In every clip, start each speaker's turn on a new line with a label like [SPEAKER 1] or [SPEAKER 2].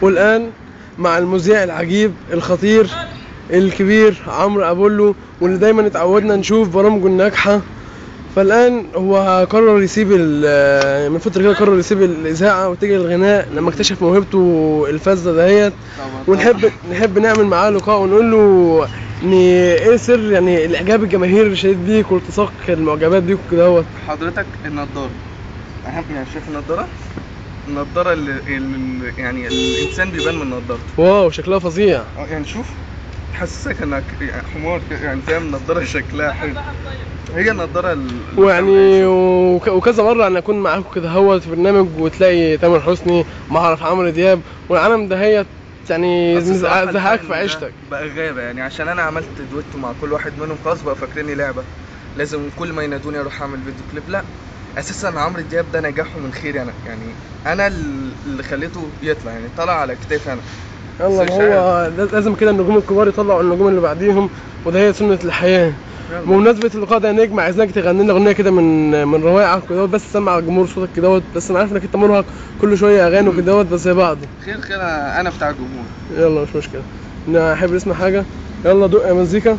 [SPEAKER 1] والان مع المذيع العجيب الخطير الكبير عمرو ابولو واللي دايما اتعودنا نشوف برامجه الناجحه فالان هو قرر يسيب ال- من فتره كده قرر يسيب الاذاعه واتجه للغناء لما اكتشف موهبته الفذه دهيت ونحب نحب نعمل معاه لقاء ونقول له ان ايه سر يعني الاعجاب الجماهير الشديد بيك والتصاق المعجبات بيك وكده هوت
[SPEAKER 2] حضرتك النضاره اهم يعني شايف النضاره النضاره اللي, اللي يعني الانسان بيبان من نضارته
[SPEAKER 1] واو شكلها فظيع
[SPEAKER 2] اه يعني شوف تحسسك انك يعني حمار كده، يعني فاهم النضاره شكلها حلو هي النضاره ال-
[SPEAKER 1] ويعني وك- وكذا مره انا اكون معاكم كده هوت في برنامج وتلاقي تامر حسني معرف عمرو دياب والعالم دهيت يعني
[SPEAKER 2] بس الصراحة
[SPEAKER 1] زهقك
[SPEAKER 2] الفن
[SPEAKER 1] في
[SPEAKER 2] ده
[SPEAKER 1] عيشتك
[SPEAKER 2] بقى غابة يعني عشان انا عملت دويتو مع كل واحد منهم خلاص بقى فاكريني لعبة لازم كل ما ينادوني اروح اعمل فيديو كليب لا اساسا عمرو دياب ده نجاحه من خيري انا يعني انا اللي خليته يطلع يعني طلع على كتافي انا
[SPEAKER 1] يلا
[SPEAKER 2] بس
[SPEAKER 1] ما
[SPEAKER 2] مش
[SPEAKER 1] هو لازم كده النجوم الكبار يطلعوا النجوم اللي بعديهم وده هي سنه الحياه بمناسبة اللقاء ده يا نجم عايزينك تغني لنا اغنية كده من من روائعك كده بس سمع الجمهور صوتك كده بس انا عارف انك انت مرهق كل شوية اغاني وكده بس زي بعض
[SPEAKER 2] خير خير انا أنا بتاع الجمهور
[SPEAKER 1] يلا مش مشكلة نحب نسمع حاجة يلا دق يا مزيكا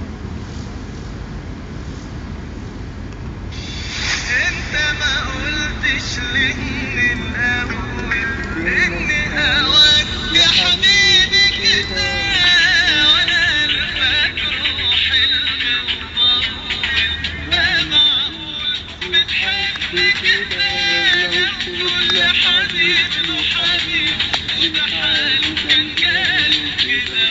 [SPEAKER 3] انت ما قلتش ليه من الاول ان هواك يا حبيبي كده وانا الفاكر حلم وطول ما معقول بتحب كده كل حبيب له حبيب وده حاله كان جاله كده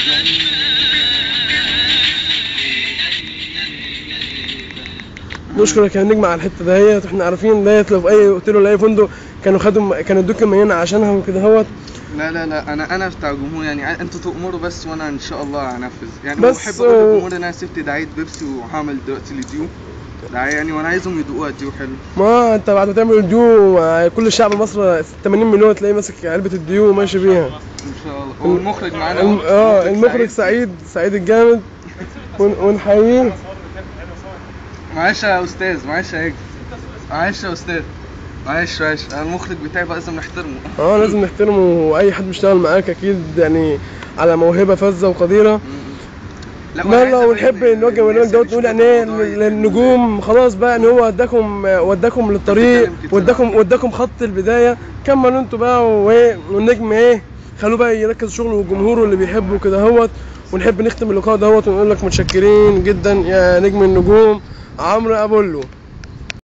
[SPEAKER 1] نشكرك يا نجم على الحتة دهيت واحنا عارفين ديت لو في اي اوتيل ولا اي فندق كانوا خدوا كانوا ادوك مليانة عشانها وكده هوت
[SPEAKER 2] لا لا لا انا انا بتاع الجمهور يعني انتوا تؤمروا بس وانا ان شاء الله هنفذ يعني
[SPEAKER 1] بس،
[SPEAKER 2] بحب اقول
[SPEAKER 1] آه،
[SPEAKER 2] للجمهور ان انا سبت دعايه بيبسي وهعمل دلوقتي لديو دعايه يعني وانا عايزهم يدوقوها ديو حلو
[SPEAKER 1] ما انت بعد ما تعمل الديو مع كل الشعب المصري 80 مليون تلاقيه ماسك علبة الديو وماشي بيها
[SPEAKER 2] ان شاء الله والمخرج معانا
[SPEAKER 1] الم-
[SPEAKER 2] أهو،
[SPEAKER 1] اه المخرج سعيد سعيد الجامد ون- ونحييه
[SPEAKER 2] معلش يا استاذ معلش يا هيك معلش يا استاذ معلش معلش انا المخرج بتاعي بقى لازم نحترمه
[SPEAKER 1] اه لازم نحترمه واي حد بيشتغل معاك اكيد يعني على موهبه فذه وقديره
[SPEAKER 2] وأنا
[SPEAKER 1] لا
[SPEAKER 2] عايز
[SPEAKER 1] لا
[SPEAKER 2] أبين
[SPEAKER 1] ونحب
[SPEAKER 2] للناس
[SPEAKER 1] نوجه برنامج
[SPEAKER 2] اللي
[SPEAKER 1] دوت نقول يعني ايه
[SPEAKER 2] بتشوف الموضوع
[SPEAKER 1] للنجوم خلاص بقى ان هو وداكم وداكم للطريق
[SPEAKER 2] بتتكلم كتير
[SPEAKER 1] وداكم
[SPEAKER 2] عنه.
[SPEAKER 1] وداكم خط البدايه كملوا انتوا بقى وايه والنجم ايه خلوه بقى يركز شغله وجمهوره اللي بيحبه كده هوت ونحب نختم اللقاء دهوت ونقول لك متشكرين جدا يا نجم النجوم عمرو ابولو